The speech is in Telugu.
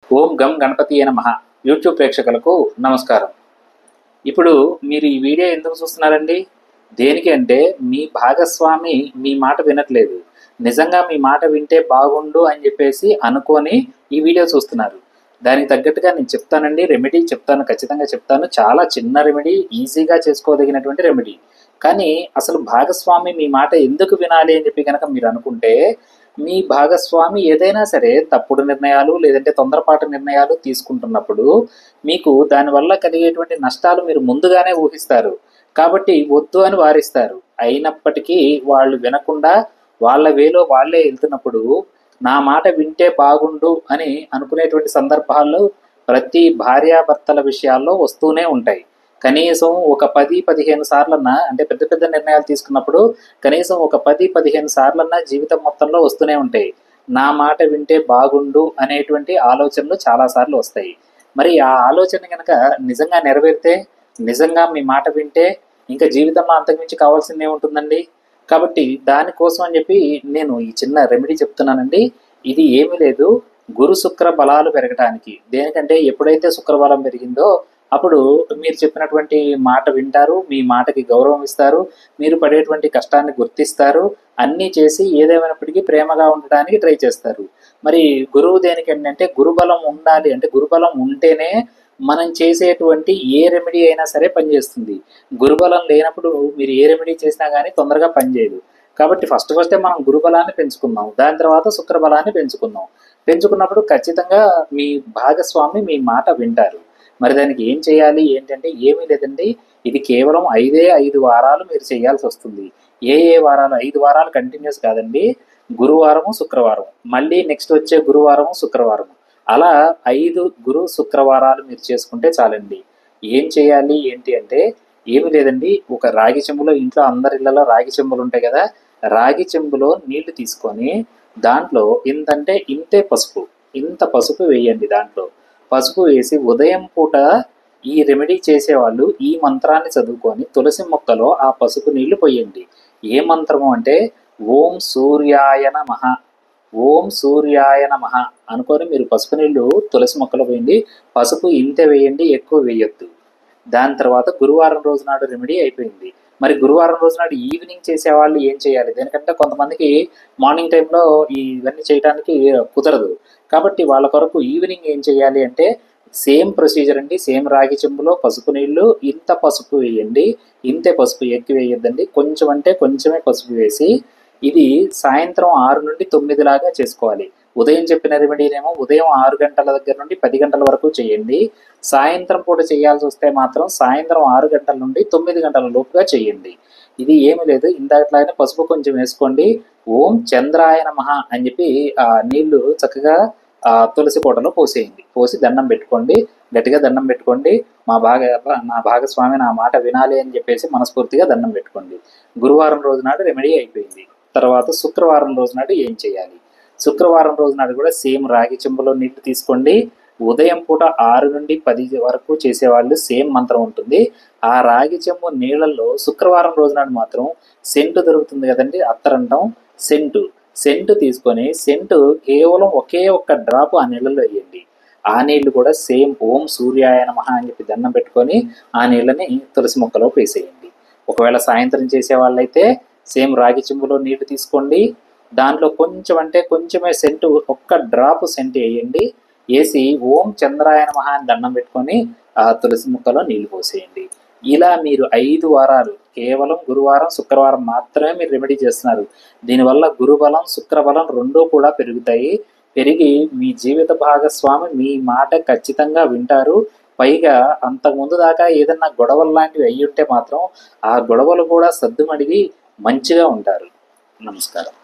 ఓం గం గణపతి నమ యూట్యూబ్ ప్రేక్షకులకు నమస్కారం ఇప్పుడు మీరు ఈ వీడియో ఎందుకు చూస్తున్నారండి దేనికి అంటే మీ భాగస్వామి మీ మాట వినట్లేదు నిజంగా మీ మాట వింటే బాగుండు అని చెప్పేసి అనుకొని ఈ వీడియో చూస్తున్నారు దానికి తగ్గట్టుగా నేను చెప్తానండి రెమెడీ చెప్తాను ఖచ్చితంగా చెప్తాను చాలా చిన్న రెమెడీ ఈజీగా చేసుకోదగినటువంటి రెమెడీ కానీ అసలు భాగస్వామి మీ మాట ఎందుకు వినాలి అని చెప్పి కనుక మీరు అనుకుంటే మీ భాగస్వామి ఏదైనా సరే తప్పుడు నిర్ణయాలు లేదంటే తొందరపాటు నిర్ణయాలు తీసుకుంటున్నప్పుడు మీకు దానివల్ల కలిగేటువంటి నష్టాలు మీరు ముందుగానే ఊహిస్తారు కాబట్టి వద్దు అని వారిస్తారు అయినప్పటికీ వాళ్ళు వినకుండా వాళ్ళ వేలో వాళ్ళే వెళ్తున్నప్పుడు నా మాట వింటే బాగుండు అని అనుకునేటువంటి సందర్భాల్లో ప్రతి భార్యాభర్తల విషయాల్లో వస్తూనే ఉంటాయి కనీసం ఒక పది పదిహేను సార్లన్నా అంటే పెద్ద పెద్ద నిర్ణయాలు తీసుకున్నప్పుడు కనీసం ఒక పది పదిహేను సార్లన్నా జీవితం మొత్తంలో వస్తూనే ఉంటాయి నా మాట వింటే బాగుండు అనేటువంటి ఆలోచనలు చాలాసార్లు వస్తాయి మరి ఆ ఆలోచన కనుక నిజంగా నెరవేరితే నిజంగా మీ మాట వింటే ఇంకా జీవితంలో అంతకుమించి కావాల్సింది ఏముంటుందండి కాబట్టి దానికోసం అని చెప్పి నేను ఈ చిన్న రెమెడీ చెప్తున్నానండి ఇది ఏమీ లేదు గురు శుక్ర బలాలు పెరగటానికి దేనికంటే ఎప్పుడైతే శుక్ర బలం పెరిగిందో అప్పుడు మీరు చెప్పినటువంటి మాట వింటారు మీ మాటకి గౌరవం ఇస్తారు మీరు పడేటువంటి కష్టాన్ని గుర్తిస్తారు అన్నీ చేసి ఏదేమైనప్పటికీ ప్రేమగా ఉండడానికి ట్రై చేస్తారు మరి గురువు దేనికి ఏంటంటే గురుబలం ఉండాలి అంటే గురుబలం ఉంటేనే మనం చేసేటువంటి ఏ రెమెడీ అయినా సరే పనిచేస్తుంది గురుబలం లేనప్పుడు మీరు ఏ రెమెడీ చేసినా కానీ తొందరగా పనిచేయదు కాబట్టి ఫస్ట్ ఫస్టే మనం గురుబలాన్ని పెంచుకుందాం దాని తర్వాత శుక్రబలాన్ని పెంచుకుందాం పెంచుకున్నప్పుడు ఖచ్చితంగా మీ భాగస్వామి మీ మాట వింటారు మరి దానికి ఏం చేయాలి ఏంటంటే ఏమీ లేదండి ఇది కేవలం ఐదే ఐదు వారాలు మీరు చేయాల్సి వస్తుంది ఏ ఏ వారాలు ఐదు వారాలు కంటిన్యూస్ కాదండి గురువారము శుక్రవారం మళ్ళీ నెక్స్ట్ వచ్చే గురువారము శుక్రవారం అలా ఐదు గురు శుక్రవారాలు మీరు చేసుకుంటే చాలండి ఏం చేయాలి ఏంటి అంటే ఏమి లేదండి ఒక రాగి చెంబులో ఇంట్లో అందరి ఇళ్లలో రాగి చెంబులు ఉంటాయి కదా రాగి చెంబులో నీళ్లు తీసుకొని దాంట్లో ఇంతంటే ఇంతే పసుపు ఇంత పసుపు వేయండి దాంట్లో పసుపు వేసి ఉదయం పూట ఈ రెమెడీ చేసేవాళ్ళు ఈ మంత్రాన్ని చదువుకొని తులసి మొక్కలో ఆ పసుపు నీళ్లు పోయండి ఏ మంత్రము అంటే ఓం సూర్యాయ నమః ఓం సూర్యాయ నమః అనుకొని మీరు పసుపు నీళ్లు తులసి మొక్కలో వేయండి పసుపు ఇంతే వేయండి ఎక్కువ వేయొద్దు దాని తర్వాత గురువారం రోజు నాడు రెమెడీ అయిపోయింది మరి గురువారం రోజు నాడు ఈవినింగ్ చేసే వాళ్ళు ఏం చేయాలి దేనికంటే కొంతమందికి మార్నింగ్ టైంలో ఇవన్నీ చేయడానికి కుదరదు కాబట్టి వాళ్ళ కొరకు ఈవినింగ్ ఏం చేయాలి అంటే సేమ్ ప్రొసీజర్ అండి సేమ్ రాగి చెంబులో పసుపు నీళ్లు ఇంత పసుపు వేయండి ఇంతే పసుపు ఎక్కువ వేయొద్దండి కొంచెం అంటే కొంచెమే పసుపు వేసి ఇది సాయంత్రం ఆరు నుండి తొమ్మిది లాగా చేసుకోవాలి ఉదయం చెప్పిన రెమెడీనేమో ఉదయం ఆరు గంటల దగ్గర నుండి పది గంటల వరకు చేయండి సాయంత్రం పూట చేయాల్సి వస్తే మాత్రం సాయంత్రం ఆరు గంటల నుండి తొమ్మిది గంటల లోపుగా చేయండి ఇది ఏమి లేదు ఇందాకట్లానే పసుపు కొంచెం వేసుకోండి ఓం చంద్రాయ నమః అని చెప్పి ఆ నీళ్లు చక్కగా ఆ తులసి కోటలో పోసేయండి పోసి దండం పెట్టుకోండి గట్టిగా దండం పెట్టుకోండి మా భాగ నా భాగస్వామి నా మాట వినాలి అని చెప్పేసి మనస్ఫూర్తిగా దండం పెట్టుకోండి గురువారం రోజు నాడు రెమెడీ అయిపోయింది తర్వాత శుక్రవారం రోజు నాడు ఏం చేయాలి శుక్రవారం రోజు నాడు కూడా సేమ్ రాగి చెంబులో నీళ్లు తీసుకోండి ఉదయం పూట ఆరు నుండి పది వరకు చేసేవాళ్ళు సేమ్ మంత్రం ఉంటుంది ఆ రాగి చెంబు నీళ్ళల్లో శుక్రవారం రోజు నాడు మాత్రం సెంటు దొరుకుతుంది కదండి అత్తరంటాం సెంటు సెంటు తీసుకొని సెంటు కేవలం ఒకే ఒక్క డ్రాప్ ఆ నీళ్ళలో వేయండి ఆ నీళ్లు కూడా సేమ్ ఓం సూర్యాయ నమః అని చెప్పి దండం పెట్టుకొని ఆ నీళ్ళని తులసి మొక్కలో వేసేయండి ఒకవేళ సాయంత్రం చేసే వాళ్ళైతే సేమ్ రాగి చెంబులో నీళ్లు తీసుకోండి దాంట్లో కొంచెం అంటే కొంచెమే సెంటు ఒక్క డ్రాప్ సెంట్ వేయండి వేసి ఓం చంద్రాయ నమః అని దండం పెట్టుకొని ఆ తులసి మొక్కలో నీళ్లు పోసేయండి ఇలా మీరు ఐదు వారాలు కేవలం గురువారం శుక్రవారం మాత్రమే మీరు రెమెడీ చేస్తున్నారు దీనివల్ల గురుబలం శుక్రబలం రెండూ కూడా పెరుగుతాయి పెరిగి మీ జీవిత భాగస్వామి మీ మాట ఖచ్చితంగా వింటారు పైగా అంతకుముందు దాకా ఏదన్నా గొడవలు లాంటివి అయ్యి ఉంటే మాత్రం ఆ గొడవలు కూడా సద్దుమడిగి మంచిగా ఉంటారు నమస్కారం